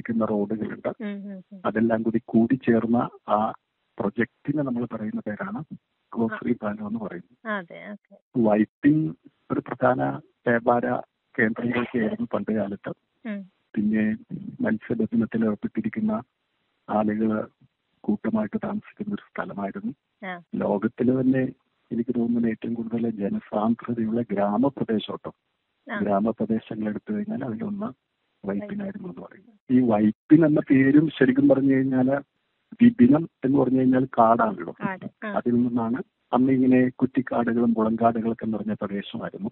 നിർമ്മിക്കുന്ന റോഡുകളുണ്ട് ഉം, ഉം, ഉം. അതെല്ലാം കൂടി കൂടിച്ചേർന്ന ആ പ്രൊജക്ടിന് നമ്മൾ പറയുന്ന പേരാണ് ഗോശ്രീ പാലം എന്ന് പറയുന്നത് അതെ ഓക്കെ വൈപ്പിൻ ഒരു പ്രധാന വ്യാപാര കേന്ദ്രങ്ങളൊക്കെയായിരുന്നു പണ്ട് കാലത്ത് ഉം. പിന്നെ മത്സ്യബന്ധനത്തിൽ ഏർപ്പെട്ടിരിക്കുന്ന ആളുകൾ കൂട്ടമായിട്ട് താമസിക്കുന്ന ഒരു സ്ഥലമായിരുന്നു ആ. ലോകത്തിൽ തന്നെ എനിക്ക് തോന്നുന്നത് ഏറ്റവും കൂടുതൽ ജനസാന്ദ്രതയുള്ള ഗ്രാമപ്രദേശം കേട്ടോ ആ. ഗ്രാമപ്രദേശങ്ങൾ എടുത്തു കഴിഞ്ഞാൽ അതിലൊന്ന് വൈപ്പിനായിരുന്നു എന്ന് പറയും ഈ വൈപ്പിൻ എന്ന പേരും ശരിക്കും പറഞ്ഞു കഴിഞ്ഞാൽ വിപിനം എന്ന് പറഞ്ഞു കഴിഞ്ഞാൽ കാടാണല്ലോ കാട് ആ അതിൽ നിന്നാണ് അന്ന് ഇങ്ങനെ കുറ്റിക്കാടുകളും മുളങ്കാടുകളൊക്കെ നിറഞ്ഞ പ്രദേശമായിരുന്നു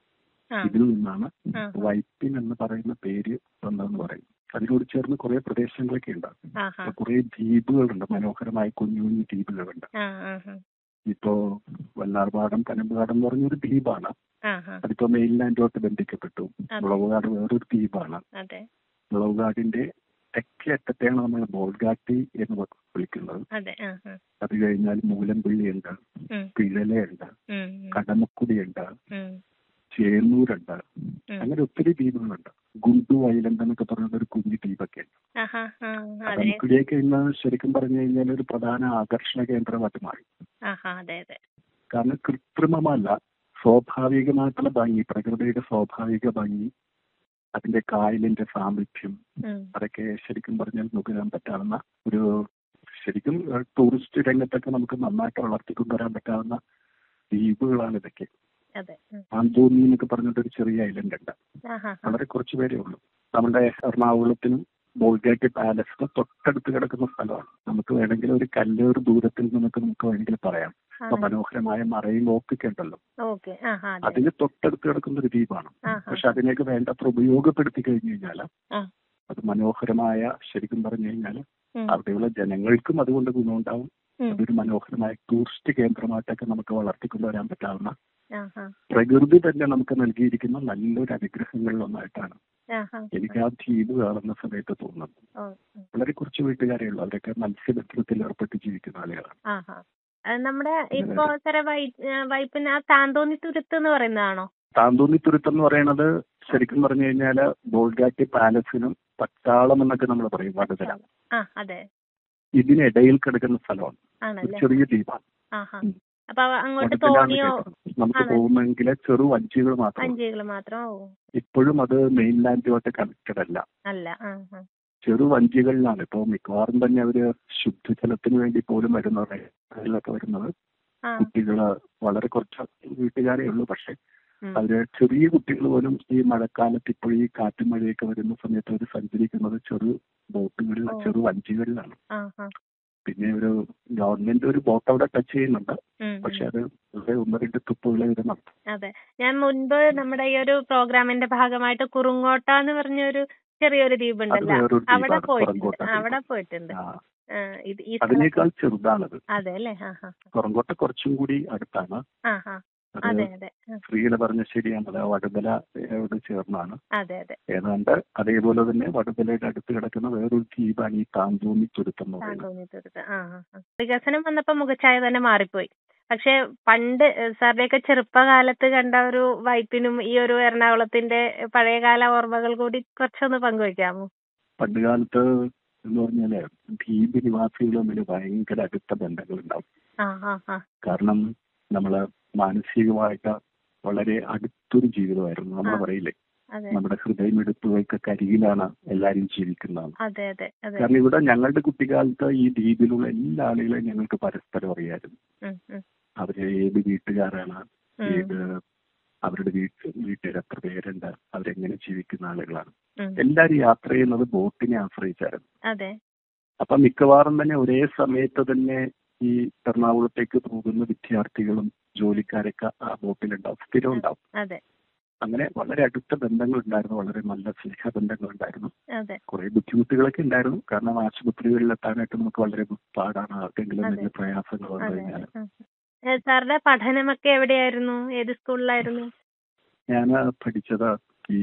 ആ ഇതിൽ നിന്നാണ് ആ. വൈപ്പിൻ എന്ന് പറയുന്ന പേര് വന്നതെന്ന് പറയും അതിനോട് ചേർന്ന് കുറെ പ്രദേശങ്ങളൊക്കെ ഉണ്ട് ആ ആ കുറെ ദ്വീപുകളുണ്ട് മനോഹരമായ കുഞ്ഞു കുഞ്ഞു ദ്വീപുകളുണ്ട് ആ ആ ആ ഇപ്പോ വല്ലാർപാടം പനമ്പുകാടം എന്ന് പറഞ്ഞൊരു ദ്വീപാണ് ആ ആ അതിപ്പോ മെയിൻലാൻഡുമായിട്ട് ബന്ധിക്കപ്പെട്ടു അതെ. മുളവുകാട് വേറൊരു ദ്വീപാണ് അതെ മുളവുകാടിന്റെ തെക്കേ അറ്റത്തെയാണ് നമ്മൾ ബോൾഗാട്ടി എന്ന് വിളിക്കുന്നത് അതെ ആ ആ അത് കഴിഞ്ഞാൽ മൂലംപള്ളിയുണ്ട് ഉം, പിഴലയുണ്ട് ഉം, ഉം, കടമക്കുടിയുണ്ട് ഉം, ചേന്നൂരുണ്ട് ഉം. അങ്ങനെ ഒത്തിരി ദ്വീപുകളുണ്ട് ഗുണ്ടു ഐലൻഡ് എന്നൊക്കെ പറഞ്ഞ ഒരു കുഞ്ഞു ദ്വീപൊക്കെ ഉണ്ട് ആഹാ, ആ, അതിനെ കടമക്കുടിയൊക്കെ ഇന്ന് ശരിക്കും പറഞ്ഞു കഴിഞ്ഞാൽ ഒരു പ്രധാന ആകർഷണ കേന്ദ്രമായിട്ട് മാറി ആഹാ അതെ അതെ കാരണം കൃത്രിമമല്ല സ്വാഭാവികമായിട്ടുള്ള ഭംഗി പ്രകൃതിയുടെ സ്വാഭാവിക ഭംഗി അതിന്റെ കായലിന്റെ സാമീപ്യം ഉം, അതൊക്കെ ശരിക്കും പറഞ്ഞാൽ നുകരാൻ പറ്റാവുന്ന ഒരു ശരിക്കും ഏഹ്, ടൂറിസ്റ്റ് രംഗത്തൊക്കെ നമുക്ക് നന്നായിട്ട് വളർത്തിക്കൊണ്ടുവരാൻ പറ്റാവുന്ന ദ്വീപുകളാണ് ഇതൊക്കെ അതെ ഉം, ആന്തോന്നി എന്നൊക്കെ പറഞ്ഞിട്ടൊരു ചെറിയ ഐലൻഡ് ഉണ്ട് ആഹാ, ആ, വളരെ കുറച്ച് പേരേ ഉള്ളൂ നമ്മുടെ എറണാകുളത്തിനും ബോൾഗേറ്റ് പാലസിനും തൊട്ടടുത്ത് കിടക്കുന്ന സ്ഥലമാണ് നമുക്ക് വേണമെങ്കിൽ ഒരു കല്ലേറ് ദൂരത്തിൽ നിന്നൊക്കെ നമുക്ക് വേണമെങ്കിൽ പറയാം ആ, ഇപ്പൊ മനോഹരമായ മറൈൻ വോക്കൊക്കെ ഉണ്ടല്ലോ ഓക്കെ ആഹാ അതെ അതിന് തൊട്ടടുത്ത് കിടക്കുന്ന ഒരു ദ്വീപാണ് ആഹാ പക്ഷെ അതിനെയൊക്കെ വേണ്ടത്ര ഉപയോഗപ്പെടുത്തി കഴിഞ്ഞു കഴിഞ്ഞാൽ ആ. അത് മനോഹരമായ ശരിക്കും പറഞ്ഞു കഴിഞ്ഞാൽ ഉം, അവിടെയുള്ള ജനങ്ങൾക്കും അതുകൊണ്ട് ഗുണമുണ്ടാവും ഉം, അതൊരു മനോഹരമായ ടൂറിസ്റ്റ് കേന്ദ്രമായിട്ടൊക്കെ നമുക്ക് വളർത്തിക്കൊണ്ടുവരാൻ പറ്റാവുന്ന ആഹാ, പ്രകൃതി തന്നെ നമുക്ക് നൽകിയിരിക്കുന്ന നല്ലൊരു അനുഗ്രഹങ്ങളിൽ ഒന്നായിട്ടാണ് ആഹാ, എനിക്ക് ആ ദ്വീപ് കാണുന്ന സമയത്ത് തോന്നുന്നത് ഓ, ഉം, വളരെ കുറച്ച് വീട്ടുകാരേ ഉള്ളൂ അവരൊക്കെ മത്സ്യബന്ധനത്തിൽ ഏർപ്പെട്ട് ജീവിക്കുന്ന ആളുകളാണ് ആഹാ. അത് നമ്മുടെ ഇപ്പൊ സാറേ വൈ വൈപ്പിന് ആ താന്തോന്നി തുരുത്ത് എന്ന് പറയുന്നതാണോ താന്തോന്നി തുരുത്ത് എന്ന് പറയുന്നത് ശരിക്കും പറഞ്ഞു കഴിഞ്ഞാൽ ബോൾഗാറ്റി പാലസിനും പട്ടാളം എന്നൊക്കെ നമ്മൾ പറയും വടുതല ആ അതെ ഇതിനിടയിൽ കിടക്കുന്ന സ്ഥലമാണ് ഒരു ആണല്ലേ ചെറിയ ദ്വീപാണ് ആഹാ ഉം. അപ്പൊ അവ- അങ്ങോട്ട് വടുതല എന്ന് തോണിയോ കേട്ടിട്ടുണ്ട്. നമുക്ക് ആണല്ലേ? പോകുമെങ്കിൽ ചെറു വഞ്ചികൾ മാത്രം അഞ്ചുകൾ മാത്രം ഓ ഇപ്പോഴും അത് മെയിൻലാൻഡുമായിട്ട് കണക്റ്റഡ് അല്ല അല്ല ആ ആ ചെറു വഞ്ചികളിലാണ് ഇപ്പോൾ മിക്കവാറും തന്നെ അവര് ശുദ്ധജലത്തിന് വേണ്ടി പോലും വരുന്നവരെ അതിലൊക്കെ വരുന്നത് ആ കുട്ടികള് വളരെ കുറച്ച് വീട്ടുകാരേ ഉള്ളൂ പക്ഷെ ഉം. അവര് ചെറിയ കുട്ടികൾ പോലും ഈ മഴക്കാലത്ത് ഇപ്പോൾ ഈ കാറ്റും മഴയൊക്കെ വരുന്ന സമയത്ത് അവർ സഞ്ചരിക്കുന്നത് ചെറു ബോട്ടുകളിൽ ഓ. ചെറു വഞ്ചികളിലാണ് ആ ആ പിന്നെ ഒരു ഗവൺമെന്റ് ഒരു ബോട്ട് അവിടെ ടച്ച് ചെയ്യുന്നുണ്ട് ഉം, പക്ഷെ ഉം. അത് വളരെ ഒന്ന് രണ്ട് തുപ്പുകളെ ഇത് നടത്തും അതെ ഞാൻ മുൻപ് നമ്മുടെ ഈ ഒരു പ്രോഗ്രാമിന്റെ ഭാഗമായിട്ട് കുറുങ്ങോട്ട എന്ന് പറഞ്ഞൊരു ചെറിയൊരു ദ്വീപ് അത് ഉണ്ടല്ലോ വേറൊരു അവിടെ ദ്വീപാണ് പോയിട്ടുണ്ട് പുറങ്കോട്ട ആ, അവിടെ ദ്വീപ്. പോയിട്ടുണ്ട് ആ, ആ, ഇത് ഈ സ്ഥലം അതിനേക്കാൾ ചെറുതാണത് അതെ അല്ലേ ആ ആ പുറങ്കോട്ട കുറച്ചും കൂടി അടുത്താണ് ആ ആ അത് അതെ അതെ ആ, ശ്രീല പറഞ്ഞ ശരിയാണത് ആ വടുതലയോട് ചേർന്നാണ് അതെ അതെ ഏതാണ്ട് അതേപോലെ തന്നെ വടുതലയുടെ അടുത്ത് കിടക്കുന്ന വേറൊരു ദ്വീപാണ് ഈ താന്തോന്നി തുരുത്തം എന്ന് പറയുന്നത് താന്തോന്നി തുരുത്ത് ആ ആ ആ. വികസനം വന്നപ്പോ മുഖച്ഛായ തന്നെ മാറിപ്പോയി പക്ഷെ പണ്ട് സാറിന്റെയൊക്കെ ചെറുപ്പകാലത്ത് കണ്ട ഒരു വൈപ്പിനും ഈ ഒരു എറണാകുളത്തിന്റെ പഴയകാല ഓർമ്മകൾ കൂടി കുറച്ചൊന്ന് പങ്കുവെക്കാമോ പണ്ട് കാലത്ത് എന്ന് പറഞ്ഞാല് ദ്വീപ് നിവാസികൾ തമ്മിൽ ഭയങ്കര അടുത്ത ബന്ധങ്ങൾ ഉണ്ടാവും ആ ആ ആ കാരണം നമ്മള് മാനസികമായിട്ട് വളരെ അടുത്തൊരു ജീവിതമായിരുന്നു നമ്മൾ ആ. പറയില്ലേ അതെ നമ്മുടെ ഹൃദയമെടുപ്പുകൾക്കൊക്കെ അരികിലാണ് എല്ലാവരും ജീവിക്കുന്നത് അതെ അതെ അതെ കാരണം ഇവിടെ ഞങ്ങളുടെ കുട്ടിക്കാലത്ത് ഈ ദ്വീപിലുള്ള എല്ലാ ആളുകളെയും ഞങ്ങൾക്ക് പരസ്പരം അറിയായിരുന്നു ഉം, ഉം, അവര് ഏത് വീട്ടുകാരാണ് ഉം, ഏത് അവരുടെ വീട്ട് വീട്ടിൽ എത്ര പേരുണ്ട് അവരെങ്ങനെ ജീവിക്കുന്ന ആളുകളാണ് ഉം. എല്ലാവരും യാത്ര ചെയ്യുന്നത് ബോട്ടിനെ ആശ്രയിച്ചായിരുന്നു അതെ അപ്പൊ മിക്കവാറും തന്നെ ഒരേ സമയത്ത് തന്നെ ഈ എറണാകുളത്തേക്ക് പോകുന്ന വിദ്യാർത്ഥികളും ജോലിക്കാരൊക്കെ ആ ബോട്ടിലുണ്ടാവും സ്ഥിരം ഉണ്ടാവും അതെ അങ്ങനെ വളരെ അടുത്ത ബന്ധങ്ങൾ ഉണ്ടായിരുന്നു വളരെ നല്ല സ്നേഹബന്ധങ്ങൾ ഉണ്ടായിരുന്നു അതെ കുറെ ബുദ്ധിമുട്ടുകളൊക്കെ ഉണ്ടായിരുന്നു കാരണം ആശുപത്രികളിൽ എത്താനായിട്ട് നമുക്ക് വളരെ പാടാണ് ആർക്കെങ്കിലും അതെ. എന്തെങ്കിലും പ്രയാസങ്ങൾ വന്നു അതെ കഴിഞ്ഞാൽ ഉം. ഏ, സാറിന്റെ പഠനമൊക്കെ എവിടെയായിരുന്നു ഏത് സ്കൂളിലായിരുന്നു ഞാൻ പഠിച്ചത് ഈ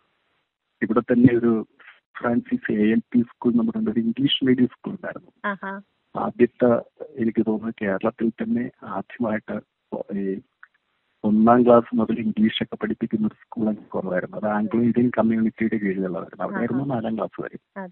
ഇവിടെ തന്നെ ഒരു Francis A L P school എന്ന് പറയുന്ന ഒരു ഇംഗ്ലീഷ് മീഡിയം സ്കൂൾ ഉണ്ടായിരുന്നു ആഹാ ആദ്യത്തെ എനിക്ക് തോന്നുന്നു കേരളത്തിൽ തന്നെ ആദ്യമായിട്ട് ഈ ഒന്നാം ക്ലാസ് മുതൽ ഇംഗ്ലീഷ് ഒക്കെ പഠിപ്പിക്കുന്ന ഒരു സ്കൂൾ എനിക്ക് കുറവായിരുന്നു അത് ആംഗ്ലോ ഇന്ത്യൻ കമ്മ്യൂണിറ്റിയുടെ കീഴിലുള്ളതായിരുന്നു അവിടെ ആയിരുന്നു നാലാം ക്ലാസ് വരെ അതെ